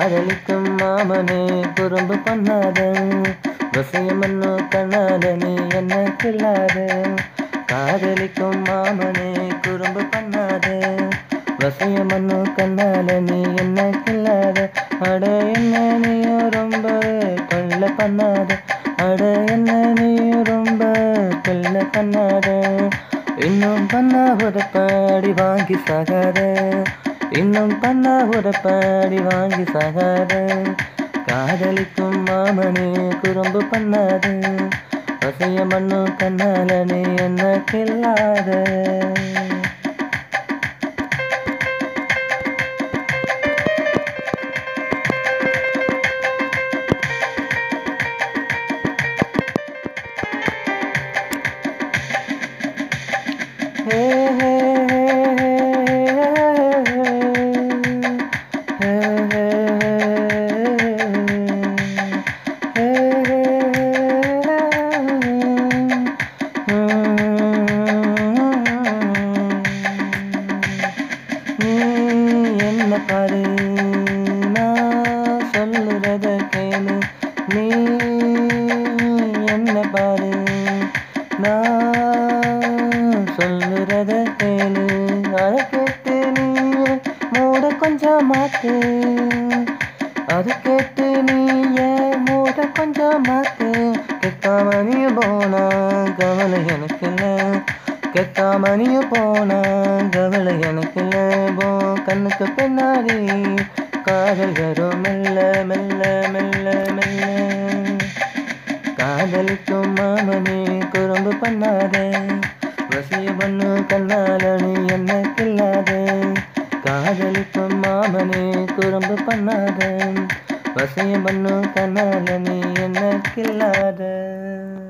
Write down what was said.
காதலிக்கும் மாமனே குறும்பு பண்ணாத வசியமன்னு கண்ணால நீ என்ன கில்லாத காதலிக்கும் மாமனே குறும்பு பண்ணாத வசியமன்னு கண்ணால நீ என்ன கில்லாத அட என்ன நீயும் ரொம்ப கொல்ல பண்ணாத அட என்ன நீயும் ரொம்ப கொல்ல பண்ணாத இன்னும் பண்ணா உதப்பாடி வாங்கி சாகாத இன்னும் பண்ணா உதப்பாடி வாங்கி சாகாத காதலிக்கும் மாமனே குறும்பு பண்ணாத வசைய மண்ணு கண்ணால நீ என்ன கில்லாத ஹே ஹே ஹே ஹே நீ என்ன பாரு நான் சொல்லுறத கேளு நீ என்ன பாரு நான் சொல்லுறத கேளு அதை கேட்டு நீ மூட கொஞ்சம் மாத்து அது கேட்டு நீ ஏன் மூட கொஞ்சம் மாத்து கேட்காம நீ போனா கவலை எனக்கு இல்லை கேட்காம நீ போனா கவலை எனக்கு இல்லை போ கண்ணுக்கு பின்னாடி காதல் வரும் மெல்ல மெல்ல மெல்ல மெல்ல காதலிக்கும் மாமனே குறும்பு பண்ணாத வசிய பண்ணு கண்ணால நீ என்ன கில்லாத காதலிக்கும் மாமனே குறும்பு பண்ணாத வசிய பண்ணு கண்ணால நீ என்ன கில்லாத